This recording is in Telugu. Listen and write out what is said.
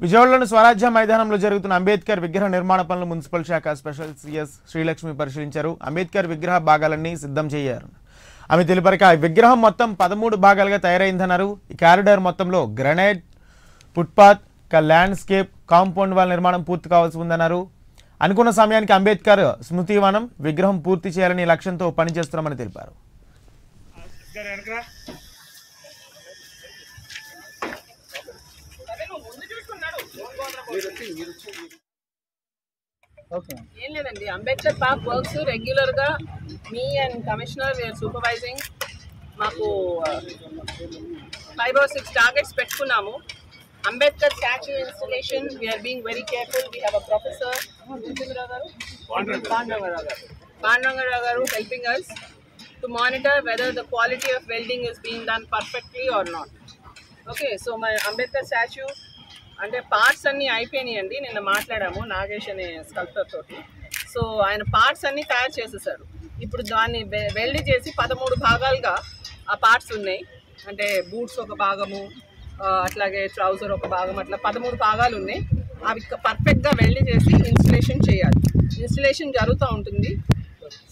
విజయవాడలోని స్వరాజ్య మైదానంలో జరుగుతున్న అంబేద్కర్ విగ్రహ నిర్మాణ పనులు మున్సిపల్ శాఖ స్పెషల్ సిఎస్ శ్రీలక్ష్మి పరిశీలించారు అంబేద్కర్ విగ్రహ భాగాలన్నీ సిద్ధం చేయారు ఆమె తెలిపరిక ఆ విగ్రహం మొత్తం పదమూడు భాగాలుగా తయారైందన్నారు ఈ కారిడార్ మొత్తంలో గ్రనైట్ ఫుట్పాత్ ఇక ల్యాండ్స్కేప్ కాంపౌండ్ వాల్ నిర్మాణం పూర్తి కావాల్సి ఉందన్నారు అనుకున్న సమయానికి అంబేద్కర్ స్మృతివనం విగ్రహం పూర్తి చేయాలని లక్ష్యంతో పనిచేస్తున్నామని తెలిపారు ఏం లేదండి అంబేద్కర్ పార్క్ వర్క్స్ రెగ్యులర్ గా me and commissioner we are supervising మాకు ఫైవ్ ఆర్ సిక్స్ టార్గెట్స్ పెట్టుకున్నాము Ambedkar statue installation we are being very careful we have a professor Pandavarao గారు పాండవరావు గారు helping us to monitor whether the quality of welding is being done perfectly or not okay so మన అంబేద్కర్ స్టాచ్యూ అంటే పార్ట్స్ అన్నీ అయిపోయినాయండి నిన్న మాట్లాడాము నాగేష్ అనే స్కల్ప్టర్ తోటి సో ఆయన పార్ట్స్ అన్నీ తయారు చేసేసారు ఇప్పుడు దాన్ని వె- వెల్డ్ చేసి పదమూడు భాగాలుగా ఆ పార్ట్స్ ఉన్నాయి అంటే బూట్స్ ఒక భాగము ఆ, అట్లాగే ట్రౌజర్ ఒక భాగం అట్లా పదమూడు భాగాలు ఉన్నాయి అవి పర్ఫెక్ట్గా వెల్డ్ చేసి ఇన్స్టలేషన్ చేయాలి ఇన్స్టలేషన్ జరుగుతూ ఉంటుంది